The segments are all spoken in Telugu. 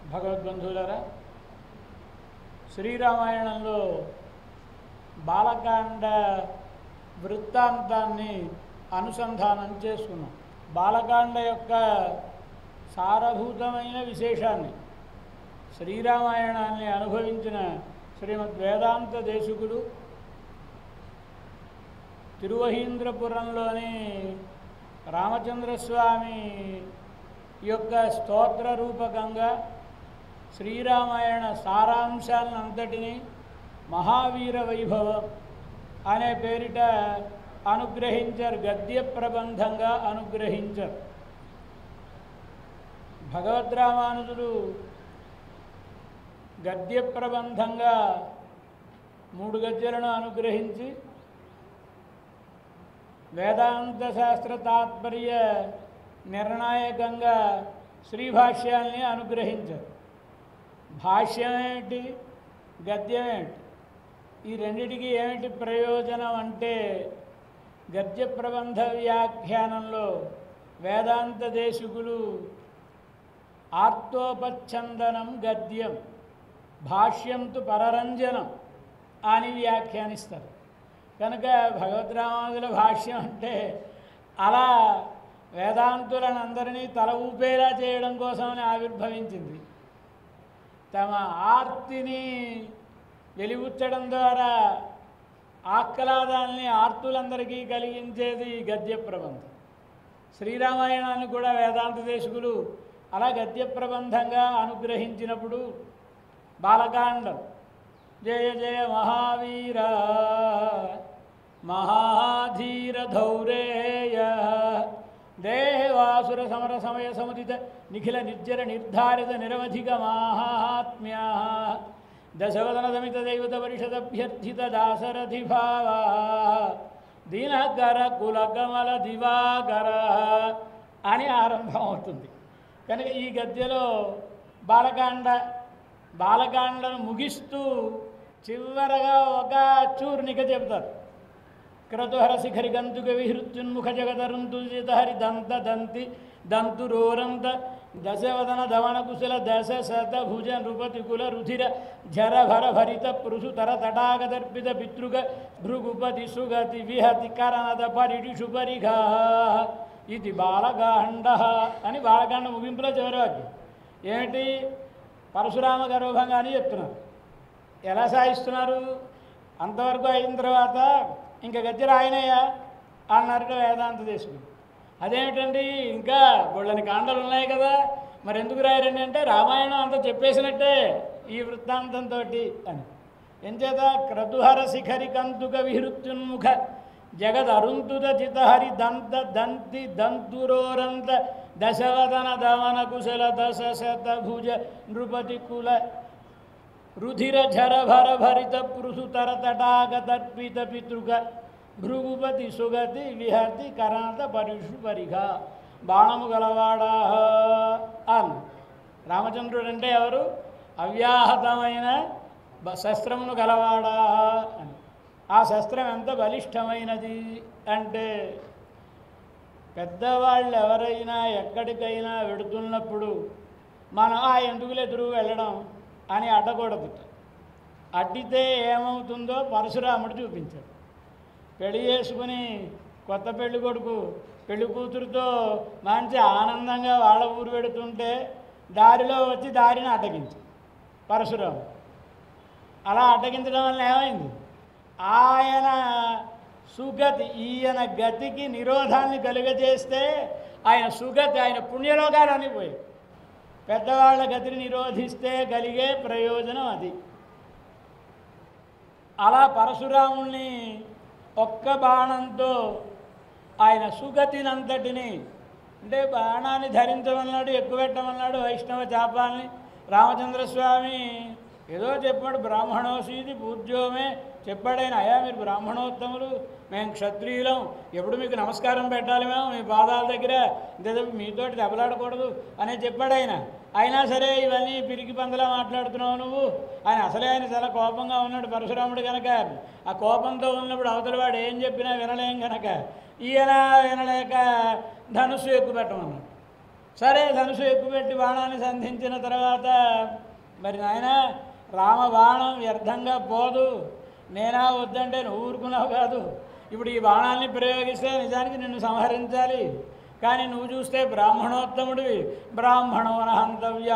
భగవద్బంధువులరా శ్రీరామాయణంలో బాలకాండ వృత్తాంతాన్ని అనుసంధానం చేసుకున్నాం బాలకాండ యొక్క సారభూతమైన విశేషాన్ని శ్రీరామాయణాన్ని అనుభవించిన శ్రీమద్ వేదాంత దేశికుడు తిరువహీంద్రపురంలోని రామచంద్రస్వామి యొక్క స్తోత్ర రూపకంగా శ్రీరామాయణ సారాంశాలంతటినీ మహావీర వైభవం అనే పేరిట అనుగ్రహించారు గద్య ప్రబంధంగా అనుగ్రహించారు భగవద్రామానుజుడు గద్య ప్రబంధంగా మూడు గద్యలను అనుగ్రహించి వేదాంత శాస్త్ర తాత్పర్య నిర్ణాయకంగా శ్రీభాష్యాల్ని అనుగ్రహించారు భాష్యం ఏమిటి గద్యం ఏమిటి ఈ రెండిటికి ఏమిటి ప్రయోజనం అంటే గద్య ప్రబంధ వ్యాఖ్యానంలో వేదాంత దేశికులు ఆర్తోపచ్ఛందనం గద్యం భాష్యంతు పరరంజనం అని వ్యాఖ్యానిస్తారు కనుక భగవద్రామానుజుల భాష్యం అంటే అలా వేదాంతులను అందరినీ తల ఊపేలా చేయడం కోసమని ఆవిర్భవించింది తమ ఆర్తిని వెలిబుచ్చడం ద్వారా ఆహ్లాదాన్ని ఆర్తులందరికీ కలిగించేది ఈ గద్య ప్రబంధం శ్రీరామాయణాన్ని కూడా వేదాంత దేశకులు అలా గద్య ప్రబంధంగా అనుగ్రహించినప్పుడు బాలకాండం జయ జయ మహావీర మహాధీర ధౌరేయ దేవాసుర సమర సమయ సముదిత నిఖిల నిర్జర నిర్ధారిత నిరవధిక మాహాత్మ్య దశవదన దమిత దైవత పరిషదభ్యర్థిత దాసరథి భావ దీనకర కులకమల దివాకర అని ఆరంభం అవుతుంది కనుక ఈ గద్యలో బాలకాండ బాలకాండను ముగిస్తూ చివరగా ఒక చూర్ణిక చెబుతారు క్రతుహర శిఖరి గంతుక విహృత్యున్ముఖ జగదరుంతు హరి దంత దంతి దంతురోరంత దశవదన దమన కుశల దశ శత భుజ నృపతి కుల రుధిర జర భర భరిత పృషు తర తటాగదర్పిత పితృగ భృగుపతి సుగతి విహతి కరణద పరిడిషు పరిఘా ఇది బాలకాండ అని బాలకాండ ముగింపులో చివరి వాక్యం ఏమిటి పరశురామ గర్వభంగా అని చెప్తున్నారు ఎలా సాగిస్తున్నారు అంతవరకు అయిన తర్వాత ఇంకా గద్దె రాయనయ్యా అన్నారట వేదాంత దేశకుడు అదేమిటండి ఇంకా బొళ్ళని కాండలు ఉన్నాయి కదా మరి ఎందుకు రాయరండి అంటే రామాయణం అంతా చెప్పేసినట్టే ఈ వృత్తాంతంతో అని ఎంచేత క్రతుహర శిఖరి కంతుక విహృత్యున్ముఖ జగద్ అరుంతుత చితహరి దంత దంతి దంతురోరంత దశవదన దమన కుశల దశ శత భుజ నృపతి కుల రుధిర ఝర భర భరిత పృథు తర తటాక తర్పిత పితృక భృగుపతి సుగతి విహర్తి కరాంత పరిషు పరిఘ బాణము గలవాడా అన్న రామచంద్రుడు అంటే ఎవరు అవ్యాహతమైన బ- శస్త్రమును గలవాడా అని ఆ శస్త్రం ఎంత బలిష్టమైనది అంటే పెద్దవాళ్ళు ఎవరైనా ఎక్కడికైనా వెడుతున్నప్పుడు మనం ఆ ఎందుకులే ఎదురు వెళ్ళడం అని అడ్డకూడదు అడ్డితే ఏమవుతుందో పరశురాముడు చూపించాడు పెళ్లి చేసుకుని కొత్త పెళ్లి కొడుకు పెళ్లి కూతురుతో మంచి ఆనందంగా వాళ్ళ ఊరు పెడుతుంటే దారిలో వచ్చి దారిని అడ్డగించు పరశురాము అలా అడ్డగించడం వల్ల ఏమైంది ఆయన సుగతి ఈయన గతికి నిరోధాన్ని కలుగజేస్తే ఆయన సుగతి ఆయన పుణ్యలోకాలని పోయి పెద్దవాళ్ళ గతిని నిరోధిస్తే కలిగే ప్రయోజనం అది అలా పరశురాముల్ని ఒక్క బాణంతో ఆయన సుగతినంతటిని అంటే బాణాన్ని ధరించమన్నాడు ఎక్కువ పెట్టమన్నాడు వైష్ణవ చాపాలని రామచంద్రస్వామి ఏదో చెప్పాడు బ్రాహ్మణోసీది పూజ్యోమే చెప్పాడు ఆయన అయ్యా మీరు బ్రాహ్మణోత్తములు మేము క్షత్రియులం ఎప్పుడు మీకు నమస్కారం పెట్టాలి మేము మీ పాదాల దగ్గర ఇంతేదో మీతోటి దెబ్బలాడకూడదు అని చెప్పాడు ఆయన అయినా సరే ఇవన్నీ పిరికి పందలా మాట్లాడుతున్నావు నువ్వు ఆయన అసలే ఆయన చాలా కోపంగా ఉన్నాడు పరశురాముడు కనుక ఆ కోపంతో ఉన్నప్పుడు అవతల వాడు ఏం చెప్పినా వినలేం కనుక ఈయన వినలేక ధనుస్సు ఎక్కువ పెట్టమన్నాడు సరే ధనుసు ఎక్కుపెట్టి బాణాన్ని సంధించిన తర్వాత మరి నాయన రామ బాణం వ్యర్థంగా పోదు నేనా వద్దంటే నువ్వు ఊరుకున్నావు కాదు ఇప్పుడు ఈ బాణాన్ని ప్రయోగిస్తే నిజానికి నిన్ను సంహరించాలి కానీ నువ్వు చూస్తే బ్రాహ్మణోత్తముడివి బ్రాహ్మణోన హంతవ్య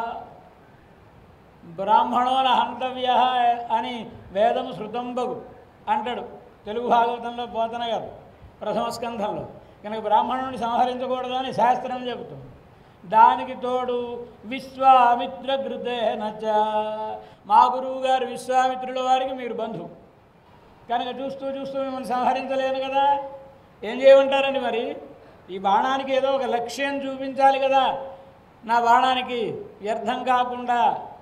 బ్రాహ్మణోన హంతవ్య అని వేదము శృతంబగు అంటాడు తెలుగు భాగవతంలో పోతన గారు ప్రథమ స్కంధంలో కనుక బ్రాహ్మణుని సంహరించకూడదు అని శాస్త్రం చెబుతుంది దానికి తోడు విశ్వామిత్ర నచ్చ మా గురువు గారు విశ్వామిత్రుల వారికి మీరు బంధువు కనుక చూస్తూ చూస్తూ మిమ్మల్ని సంహరించలేను కదా ఏం చేయమంటారండి మరి ఈ బాణానికి ఏదో ఒక లక్ష్యం చూపించాలి కదా నా బాణానికి వ్యర్థం కాకుండా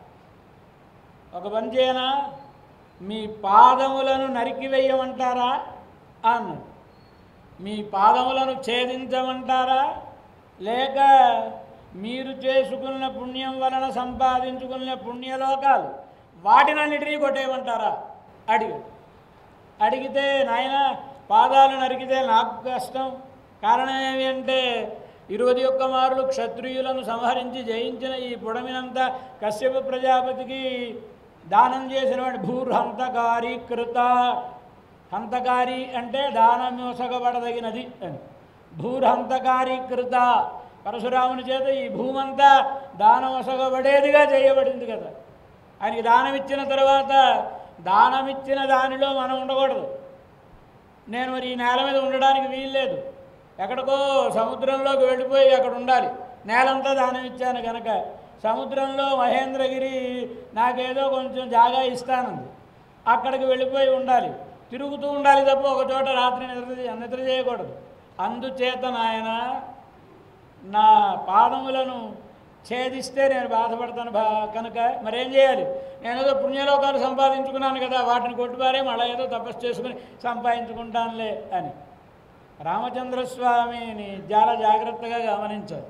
ఒక పని చేయనా మీ పాదములను నరికివేయమంటారా అన్నాడు మీ పాదములను ఛేదించమంటారా లేక మీరు చేసుకున్న పుణ్యం వలన సంపాదించుకున్న పుణ్యలోకాలు వాటినన్నిటినీ కొట్టేయమంటారా అడిగాడు అడిగితే నాయన పాదాలు నరికితే నాకు కష్టం కారణం ఏమి అంటే ఇరవై ఒక్క మారులు క్షత్రియులను సంహరించి జయించిన ఈ పుడమినంతా కశ్యప ప్రజాపతికి దానం చేసినవాడు భూర్హంతకారి కృత హంతకారి అంటే దానం మోసగబడదగినది అని భూర్హంతకారి కృత పరశురాముని చేత ఈ భూమంతా దానమొసగబడేదిగా చేయబడింది కదా ఆయనకి దానం ఇచ్చిన తర్వాత దానం ఇచ్చిన దానిలో మనం ఉండకూడదు నేను మరి ఈ నేల మీద ఉండడానికి వీల్లేదు ఎక్కడికో సముద్రంలోకి వెళ్ళిపోయి అక్కడ ఉండాలి నేలంతా దానం ఇచ్చాను కనుక సముద్రంలో మహేంద్రగిరి నాకేదో కొంచెం జాగా ఇస్తానంది అక్కడికి వెళ్ళిపోయి ఉండాలి తిరుగుతూ ఉండాలి తప్ప ఒక చోట రాత్రి నిద్ర చే- నిద్ర చేయకూడదు అందుచేత నాయన నా పాదములను ఛేదిస్తే నేను బాధపడతాను బా కనుక మరేం చేయాలి నేను ఏదో పుణ్యలోకాలు సంపాదించుకున్నాను కదా వాటిని కొట్టుబారే మళ్ళీ ఏదో తపస్సు చేసుకుని సంపాదించుకుంటానులే అని రామచంద్రస్వామిని చాలా జాగ్రత్తగా గమనించారు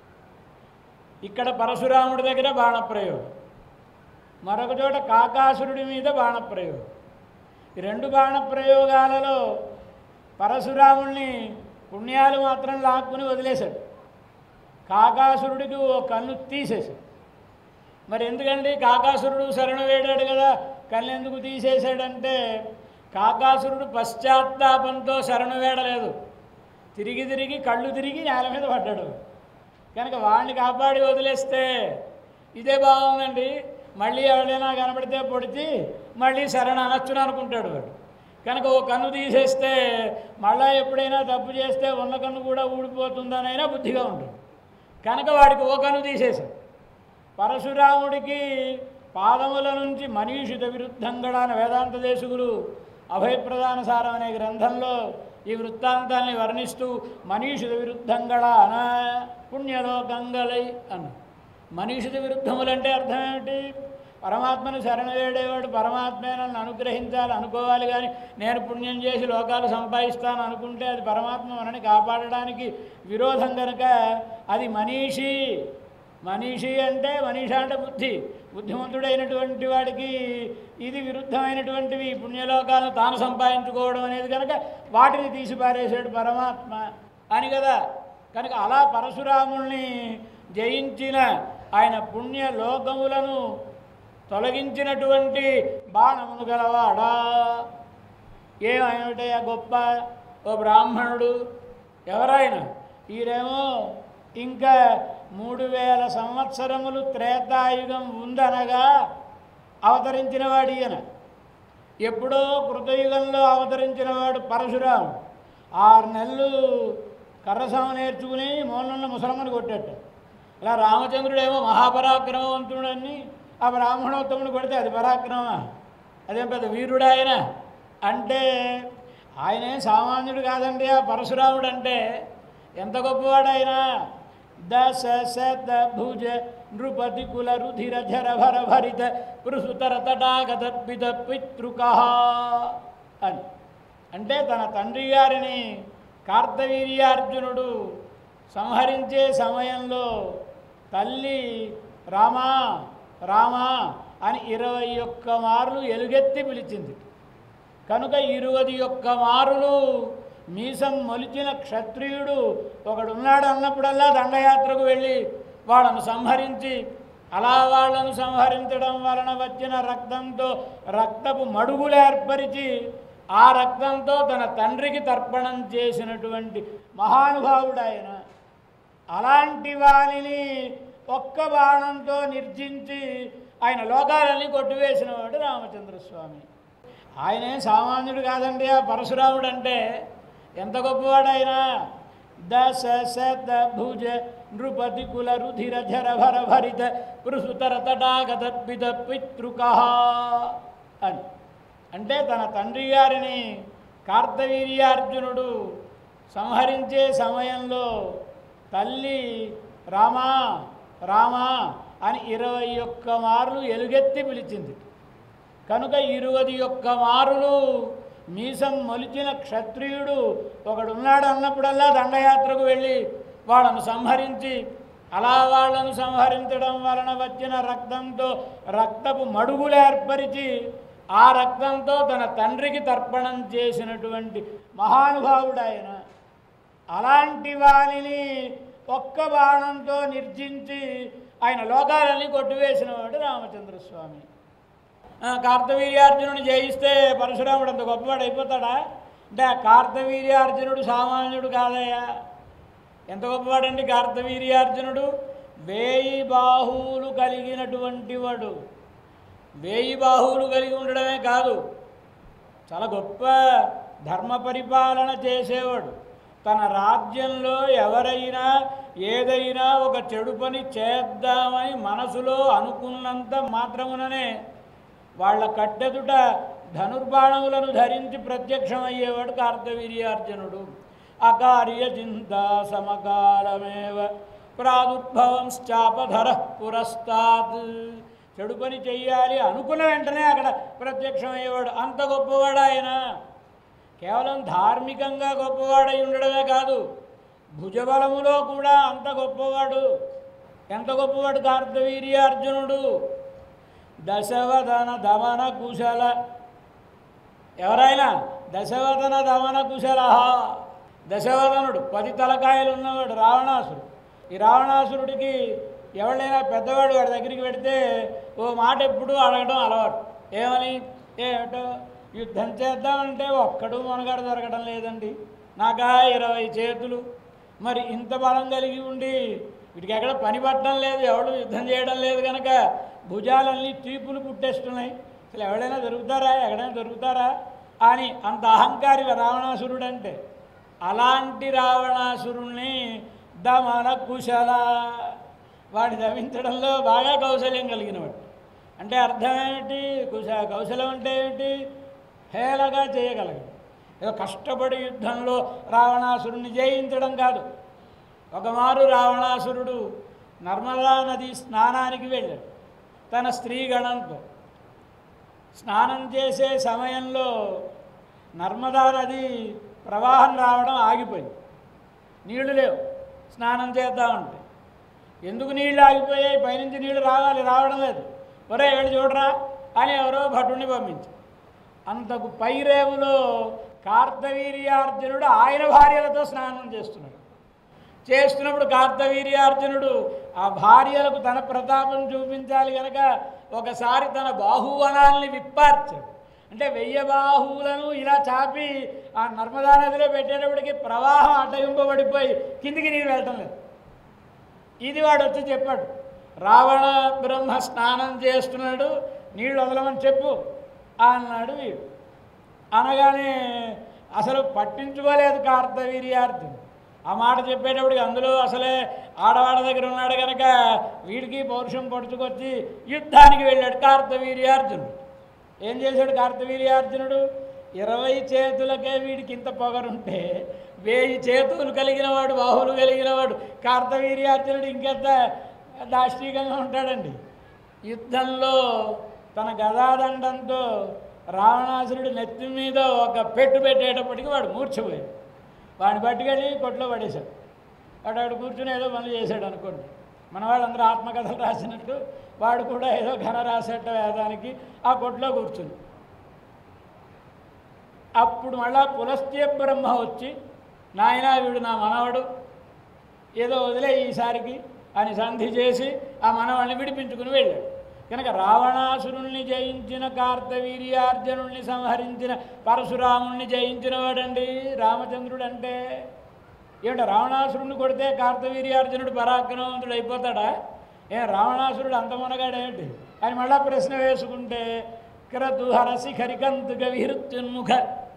ఇక్కడ పరశురాముడి దగ్గర బాణప్రయోగం మరొక చోట కాకాసురుడి మీద బాణప్రయోగం ఈ రెండు బాణప్రయోగాలలో పరశురాముల్ని పుణ్యాలు మాత్రం లాక్కుని వదిలేశాడు కాకాసురుడికి ఓ కన్ను తీసేశాడు మరి ఎందుకండి కాకాసురుడు శరణు వేడాడు కదా కన్ను ఎందుకు తీసేశాడంటే కాకాసురుడు పశ్చాత్తాపంతో శరణు వేడలేదు తిరిగి తిరిగి కళ్ళు తిరిగి నేల మీద పడ్డాడు కనుక వాడిని కాపాడి వదిలేస్తే ఇదే బాగుందండి మళ్ళీ ఎవరైనా కనబడితే పొడిచి మళ్ళీ శరణ అనొచ్చును అనుకుంటాడు వాడు కనుక ఓ కన్ను తీసేస్తే మళ్ళా ఎప్పుడైనా తప్పు చేస్తే ఉన్న కన్ను కూడా ఊడిపోతుందనైనా బుద్ధిగా ఉంటుంది కనుక వాడికి ఓ కన్ను తీసేశాడు పరశురాముడికి పాదముల నుంచి మనీషిత విరుద్ధంగా అని వేదాంత దేశకులు అభయప్రదాన సారం అనే గ్రంథంలో ఈ వృత్తాంతాన్ని వర్ణిస్తూ మనీషిత విరుద్ధంగళ అన పుణ్యలోకంగలై అన్న మనీషిత విరుద్ధములంటే అర్థం ఏమిటి పరమాత్మను శరణ వేడేవాడు పరమాత్మే నన్ను అనుగ్రహించాలి అనుకోవాలి కానీ నేను పుణ్యం చేసి లోకాలు సంపాదిస్తాను అనుకుంటే అది పరమాత్మ మనని కాపాడడానికి విరోధం కనుక అది మనీషి మనీషి అంటే మనీష అంటే బుద్ధి బుద్ధిమంతుడైనటువంటి వాడికి ఇది విరుద్ధమైనటువంటివి ఈ పుణ్యలోకాలను తాను సంపాదించుకోవడం అనేది కనుక వాటిని తీసి పారేశాడు పరమాత్మ అని కదా కనుక అలా పరశురాముల్ని జయించిన ఆయన పుణ్యలోకములను తొలగించినటువంటి బాణమును గలవాడా ఏమైనటయ్యా గొప్ప ఓ బ్రాహ్మణుడు ఎవరైనా ఈయనేమో ఇంకా మూడు వేల సంవత్సరములు త్రేతాయుగం ఉందనగా అవతరించిన వాడు ఈయన ఎప్పుడో కృతయుగంలో అవతరించిన వాడు పరశురాముడు ఆరు నెలలు కర్రసామ నేర్చుకుని మూలన్న ముసలమ్మని కొట్టాడు ఇలా రామచంద్రుడేమో మహాపరాక్రమవంతుడని ఆ బ్రాహ్మణోత్తముని కొడితే అది పరాక్రమ అదేం పెద్ద వీరుడు ఆయన అంటే ఆయనేం సామాన్యుడు కాదండి ఆ పరశురాముడు అంటే ఎంత గొప్పవాడు ఆయన దశ శత భుజ నృపతి కుల రుధిర ఝర భర భరిత పృసుతర తటాగత పిత పితృక అని అంటే తన తండ్రి గారిని కార్తవీర్యార్జునుడు సంహరించే సమయంలో తల్లి రామా రామా అని ఇరవై ఒక్క మార్లు ఎలుగెత్తి పిలిచింది కనుక ఇరువది ఒక్క మారులు మీసం మొలిచిన క్షత్రియుడు ఒకడున్నాడు అన్నప్పుడల్లా దండయాత్రకు వెళ్ళి వాళ్ళను సంహరించి అలా వాళ్ళను సంహరించడం వలన వచ్చిన రక్తంతో రక్తపు మడుగులు ఏర్పరిచి ఆ రక్తంతో తన తండ్రికి తర్పణం చేసినటువంటి మహానుభావుడు ఆయన అలాంటి వాణిని ఒక్క బాణంతో నిర్జించి ఆయన లోకాలన్నీ కొట్టివేసిన వాడు రామచంద్రస్వామి ఆయనే సామాన్యుడు కాదండి ఆ పరశురాముడు అంటే ఎంత గొప్పవాడు ఆయన దశ శత భుజ నృపతి కుల రుధిర ఝర భర భరిత పృసుతర తడాగత పిత పితృక అని అంటే తన తండ్రి గారిని కార్తవీర్యార్జునుడు సంహరించే సమయంలో తల్లి రామా రామా అని ఇరవై ఒక్క మార్లు ఎలుగెత్తి పిలిచింది కనుక ఇరువది ఒక్క మారులు మీసం మొలిచిన క్షత్రియుడు ఒకడున్నాడు అన్నప్పుడల్లా దండయాత్రకు వెళ్ళి వాళ్ళను సంహరించి అలా వాళ్ళను సంహరించడం వలన వచ్చిన రక్తంతో రక్తపు మడుగులు ఏర్పరిచి ఆ రక్తంతో తన తండ్రికి తర్పణం చేసినటువంటి మహానుభావుడు ఆయన అలాంటి వాణిని ఒక్క బాణంతో నిర్జించి ఆయన లోకాలన్నీ కొట్టివేసిన వాడు రామచంద్రస్వామి ఆ, కార్తవీర్యార్జునుని జయిస్తే పరశురాముడు అంత గొప్పవాడు అయిపోతాడా అంటే ఆ కార్తవీర్యార్జునుడు సామాన్యుడు కాదయ్యా ఎంత గొప్పవాడండి కార్తవీర్యార్జునుడు వేయి బాహువులు కలిగినటువంటి వాడు వేయి బాహువులు కలిగి ఉండడమే కాదు చాలా గొప్ప ధర్మ పరిపాలన చేసేవాడు తన రాజ్యంలో ఎవరైనా ఏదైనా ఒక చెడు పని చేద్దామని మనసులో అనుకున్నంత మాత్రముననే వాళ్ళ కట్టెదుట ధనుర్బాణములను ధరించి ప్రత్యక్షమయ్యేవాడు కార్తవీర్యార్జునుడు అకార్య చింతా సమకాలమేవ ప్రాదుర్భవం చాపధర పురస్తాత్ చెడు పని చెయ్యాలి అనుకున్న వెంటనే అక్కడ ప్రత్యక్షమయ్యేవాడు అంత గొప్పవాడు ఆయన కేవలం ధార్మికంగా గొప్పవాడై ఉండడమే కాదు భుజబలములో కూడా అంత గొప్పవాడు ఎంత గొప్పవాడు కార్తవీర్యార్జునుడు దశవదన దమన కుశల ఎవరైనా దశవదన దమన కుశల దశవదనుడు పది తలకాయలు ఉన్నవాడు రావణాసురుడు ఈ రావణాసురుడికి ఎవరైనా పెద్దవాడు వాడి దగ్గరికి పెడితే ఓ మాట ఎప్పుడు అడగడం అలవాటు ఏమని ఏమిటో యుద్ధం చేద్దామంటే ఒక్కడు మనగాడు దొరకడం లేదండి నాకా ఇరవై చేతులు మరి ఇంత బలం కలిగి ఉండి వీటికి ఎక్కడ పని పట్టడం లేదు ఎవడు యుద్ధం చేయడం లేదు కనుక భుజాలన్నీ తీపులు పుట్టేస్తున్నాయి అసలు ఎవడైనా దొరుకుతారా ఎక్కడైనా దొరుకుతారా అని అంత అహంకారి రావణాసురుడు అంటే అలాంటి రావణాసురుణ్ణి దమన కుశల వాడిని దమించడంలో బాగా కౌశల్యం కలిగినవాడు అంటే అర్థం ఏమిటి కుశ కౌశలం అంటే ఏమిటి హేళగా చేయగలగడు ఏదో కష్టపడి యుద్ధంలో రావణాసురుణ్ణి జయించడం కాదు ఒకమారు రావణాసురుడు నర్మదా నది స్నానానికి వెళ్ళాడు తన స్త్రీగణంతో స్నానం చేసే సమయంలో నర్మదా నది ప్రవాహం రావడం ఆగిపోయింది నీళ్లు లేవు స్నానం చేద్దామంటే ఎందుకు నీళ్ళు ఆగిపోయాయి పైనుంచి నీళ్లు రావాలి రావడం లేదు ఒరే వెళ్ళి చూడరా అని ఎవరో భటుని పంపించి అంతకు పైరేవులో కార్తవీర్యార్జునుడు ఆయన భార్యలతో స్నానం చేస్తున్నాడు చేస్తున్నప్పుడు కార్తవీర్యార్జునుడు ఆ భార్యలకు తన ప్రతాపం చూపించాలి కనుక ఒకసారి తన బాహువనాల్ని విప్పార్చాడు అంటే వెయ్యి బాహువులను ఇలా చాపి ఆ నర్మదా నదిలో పెట్టేటప్పటికి ప్రవాహం అడ్డగింపబడిపోయి కిందికి నీరు వెళ్ళటం లేదు ఇది వాడు వచ్చి చెప్పాడు రావణ బ్రహ్మ స్నానం చేస్తున్నాడు నీళ్ళు వదలమని చెప్పు అన్నాడు వీడు అనగానే అసలు పట్టించుకోలేదు కార్తవీర్యార్జును ఆ మాట చెప్పేటప్పటికి అందులో అసలే ఆడవాళ్ళ దగ్గర ఉన్నాడు కనుక వీడికి పౌరుషం పడుచుకొచ్చి యుద్ధానికి వెళ్ళాడు కార్తవీర్యార్జునుడు ఏం చేశాడు కార్తవీర్యార్జునుడు ఇరవై చేతులకే వీడికి ఇంత పొగరుంటే వేయి చేతులు కలిగిన వాడు బాహువులు కలిగిన వాడు కార్తవీర్యార్జునుడు ఇంకెంత దాష్టీకంగా ఉంటాడండి యుద్ధంలో తన గదాదండంతో రావణాసురుడి నెత్తి మీద ఒక పెట్టు పెట్టేటప్పటికి వాడు మూర్ఛపోయాడు వాడిని పట్టుకెళ్ళి కొట్లో పడేశాడు వాడు వాడు కూర్చుని ఏదో పనులు చేశాడు అనుకోండి మన వాళ్ళందరూ ఆత్మకథలు రాసినట్టు వాడు కూడా ఏదో ఘన రాసేట వేదానికి ఆ కొట్లో కూర్చుని అప్పుడు మళ్ళా పులస్త్య బ్రహ్మ వచ్చి నాయనా వీడు నా మనవడు ఏదో వదిలే ఈసారికి అని సంధి చేసి ఆ మనవాళ్ళని విడిపించుకుని వెళ్ళాడు కనుక రావణాసురుణ్ణి జయించిన కార్తవీర్యార్జునుల్ని సంహరించిన పరశురాముణ్ణి జయించిన వాడండి రామచంద్రుడు అంటే ఏమిట రావణాసురుణ్ణి కొడితే కార్తవీర్యార్జునుడు పరాక్రమవంతుడు అయిపోతాడా ఏ రావణాసురుడు అంత మునగాడేమిటి అని మళ్ళా ప్రశ్న వేసుకుంటే క్రతు హరసి ఖరికంతుక విహృత్యున్ముఖ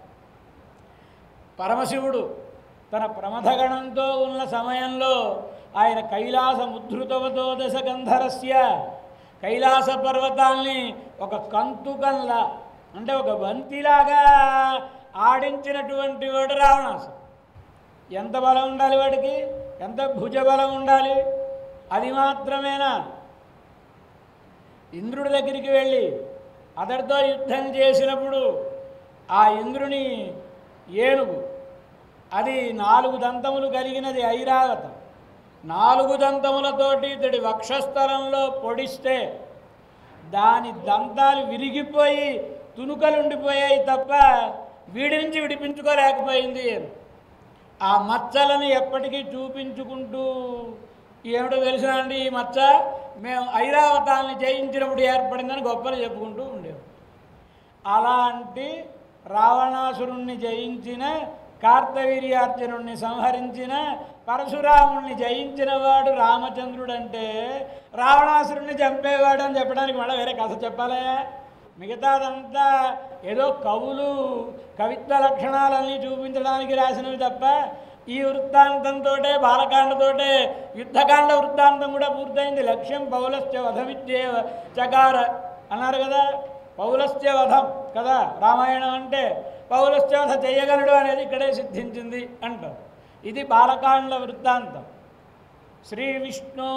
పరమశివుడు తన ప్రమథగణంతో ఉన్న సమయంలో ఆయన కైలాస ముద్ధృతవతో దశ గంధరస్య కైలాస పర్వతాల్ని ఒక కంతుకంలా అంటే ఒక బంతిలాగా ఆడించినటువంటి వాడు రావణాసు ఎంత బలం ఉండాలి వాడికి ఎంత భుజబలం ఉండాలి అది మాత్రమేనా ఇంద్రుడి దగ్గరికి వెళ్ళి అతడితో యుద్ధం చేసినప్పుడు ఆ ఇంద్రుని ఏనుగు అది నాలుగు దంతములు కలిగినది ఐరావతం నాలుగు దంతములతోటి ఇతడి వక్షస్థలంలో పొడిస్తే దాని దంతాలు విరిగిపోయి తునుకలుండిపోయాయి తప్ప వీడి నుంచి విడిపించుకోలేకపోయింది ఆ మచ్చలను ఎప్పటికీ చూపించుకుంటూ ఏమిటో తెలుసా అండి ఈ మచ్చ మేము ఐరావతాల్ని జయించినప్పుడు ఏర్పడిందని గొప్పలు చెప్పుకుంటూ ఉండేవారు అలాంటి రావణాసురుణ్ణి జయించిన కార్తవీర్యార్జునుణ్ణి సంహరించిన పరశురాముణ్ణి జయించిన వాడు రామచంద్రుడు అంటే రావణాసురుణ్ణి చంపేవాడు అని చెప్పడానికి మళ్ళీ వేరే కథ చెప్పాలే మిగతాదంతా ఏదో కవులు కవిత్వ లక్షణాలన్నీ చూపించడానికి రాసినవి తప్ప ఈ వృత్తాంతంతో బాలకాండతోటే యుద్ధకాండ వృత్తాంతం కూడా పూర్తయింది లక్ష్యం పౌలస్య వధమిత్యేవ చకార అన్నారు కదా పౌలస్య వధం కదా రామాయణం అంటే పౌలస్య వధ చేయగలడు అనేది ఇక్కడే సిద్ధించింది అంటారు ఇది బాలకాండ వృత్తాంతం శ్రీ విష్ణో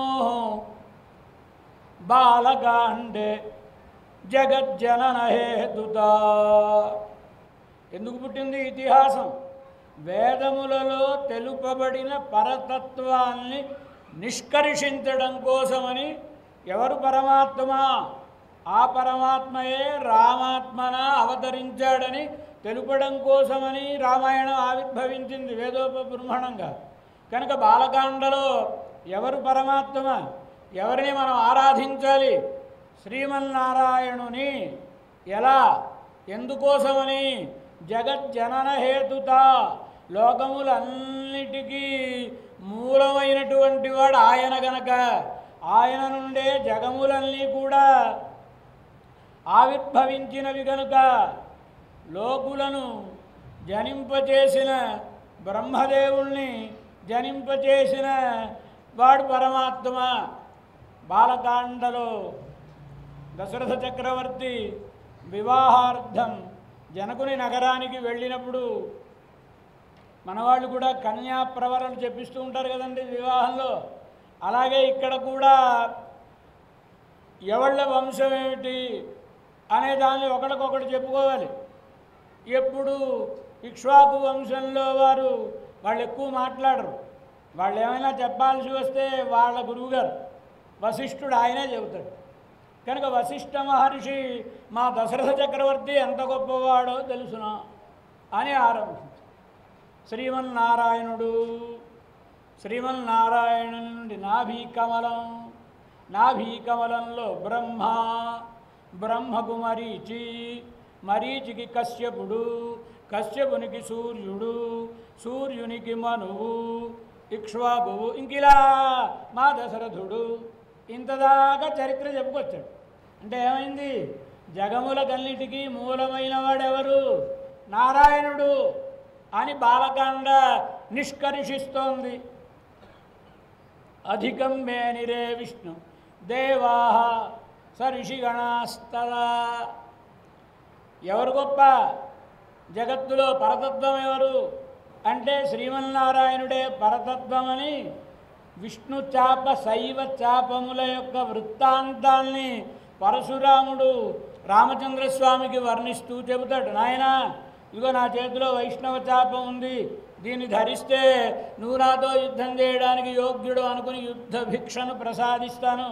బాలకాండే జగజ్జనన హేతుత ఎందుకు పుట్టింది ఇతిహాసం వేదములలో తెలుపబడిన పరతత్వాన్ని నిష్కర్షించడం కోసమని ఎవరు పరమాత్మ ఆ పరమాత్మయే రామాత్మన అవతరించాడని తెలుపడం కోసమని రామాయణం ఆవిర్భవించింది వేదోపబృంహణంగా కనుక బాలకాండలో ఎవరు పరమాత్మ ఎవరిని మనం ఆరాధించాలి శ్రీమన్నారాయణుని ఎలా ఎందుకోసమని జగజ్జనన హేతుత లోకములన్నిటికీ మూలమైనటువంటి వాడు ఆయన గనక ఆయన నుండే జగములన్నీ కూడా ఆవిర్భవించినవి గనుక లోకులను జనింపచేసిన బ్రహ్మదేవుణ్ణి జనింపచేసిన వాడు పరమాత్మ బాలకాండలో దశరథ చక్రవర్తి వివాహార్థం జనకుని నగరానికి వెళ్ళినప్పుడు మనవాళ్ళు కూడా కన్యా ప్రవరలు చెప్పిస్తూ ఉంటారు కదండి వివాహంలో అలాగే ఇక్కడ కూడా ఎవళ్ళ వంశం ఏమిటి అనే దాన్ని ఒకరికొకటి చెప్పుకోవాలి ఎప్పుడు ఇక్ష్వాకు వంశంలో వారు వాళ్ళు ఎక్కువ మాట్లాడరు వాళ్ళు ఏమైనా చెప్పాల్సి వస్తే వాళ్ళ గురువుగారు వశిష్ఠుడు ఆయనే చెబుతాడు కనుక వశిష్ఠ మహర్షి మా దశరథ చక్రవర్తి ఎంత గొప్పవాడో తెలుసునా అని ఆరంభించారు శ్రీమన్నారాయణుడు శ్రీమన్నారాయణ నుండి నాభీ కమలం నాభీ కమలంలో బ్రహ్మ బ్రహ్మకు మరీచి మరీచికి కశ్యపుడు కశ్యపునికి సూర్యుడు సూర్యునికి మనువు ఇక్ష్వాకువు ఇంకిలా మా దశరథుడు ఇంతదాకా చరిత్ర చెప్పుకొచ్చాడు అంటే ఏమైంది జగములకన్నిటికీ మూలమైన వాడెవరు నారాయణుడు అని బాలకాండ నిష్కర్షిస్తోంది అధికం మేనిరే విష్ణు దేవా స ఋషిగణాస్తదా ఎవరు గొప్ప జగత్తులో పరతత్వం ఎవరు అంటే శ్రీమన్నారాయణుడే పరతత్వమని విష్ణు చాప శైవ చాపముల యొక్క వృత్తాంతాల్ని పరశురాముడు రామచంద్రస్వామికి వర్ణిస్తూ చెబుతాడు నాయనా ఇగో నా చేతిలో వైష్ణవ చాపం ఉంది దీన్ని ధరిస్తే నువ్వు నాతో యుద్ధం చేయడానికి యోగ్యుడు అనుకుని యుద్ధ భిక్షను ప్రసాదిస్తాను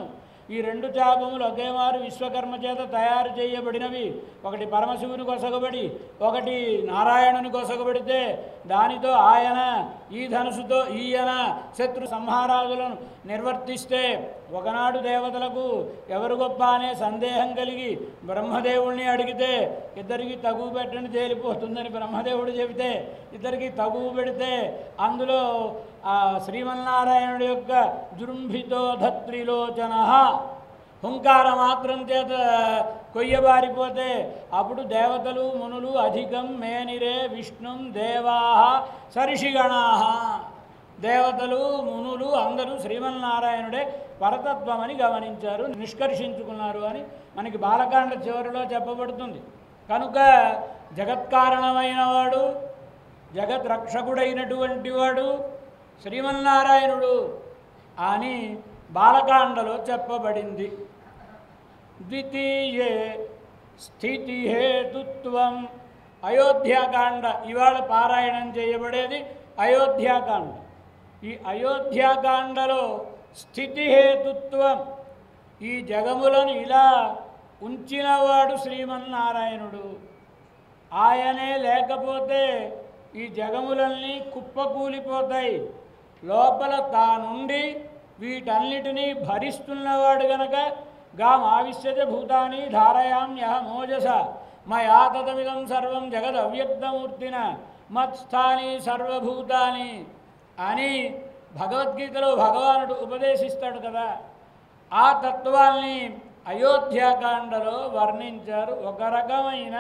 ఈ రెండు చాపములు ఒకేమారు విశ్వకర్మ చేత తయారు చేయబడినవి ఒకటి పరమశివుని కొసగబడి ఒకటి నారాయణుని కొసగబడితే దానితో ఆయన ఈ ధనుసుతో ఈయన శత్రు సంహారాదులను నిర్వర్తిస్తే ఒకనాడు దేవతలకు ఎవరు గొప్ప అనే సందేహం కలిగి బ్రహ్మదేవుణ్ణి అడిగితే ఇద్దరికి తగువ పెట్టని తేలిపోతుందని బ్రహ్మదేవుడు చెబితే ఇద్దరికి తగువ పెడితే అందులో ఆ శ్రీమన్నారాయణుడి యొక్క జృంభితో ధత్రిలోచన హుంకార మాత్రం చేత కొయ్యబారిపోతే అప్పుడు దేవతలు మునులు అధికం మేనిరే విష్ణుం దేవా సరిషిగణా దేవతలు మునులు అందరూ శ్రీమన్నారాయణుడే పరతత్వమని గమనించారు నిష్కర్షించుకున్నారు అని మనకి బాలకాండ చివరిలో చెప్పబడుతుంది కనుక జగత్కారణమైన వాడు జగత్ రక్షకుడైనటువంటి వాడు శ్రీమన్నారాయణుడు అని బాలకాండలో చెప్పబడింది ద్వితీయే స్థితి హేతుత్వం అయోధ్యాకాండ ఇవాళ పారాయణం చేయబడేది అయోధ్యాకాండ ఈ అయోధ్యాకాండలో స్థితి హేతుత్వం ఈ జగములను ఇలా ఉంచినవాడు శ్రీమన్నారాయణుడు ఆయనే లేకపోతే ఈ జగములన్నీ కుప్పకూలిపోతాయి లోపల తానుండి వీటన్నిటినీ భరిస్తున్నవాడు గనక గామావిశ్యత భూతాని ధారయామ్యహ మోజస మయా తదమిదం సర్వం జగద్ అవ్యక్తమూర్తిన మత్స్థాని సర్వభూతాని అని భగవద్గీతలో భగవానుడు ఉపదేశిస్తాడు కదా ఆ తత్వాల్ని అయోధ్యాకాండలో వర్ణించారు ఒక రకమైన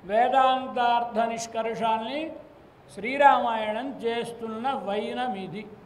వేదాంతార్థ నిష్కర్షాల్ని శ్రీరామాయణం చేస్తున్న వైనమిది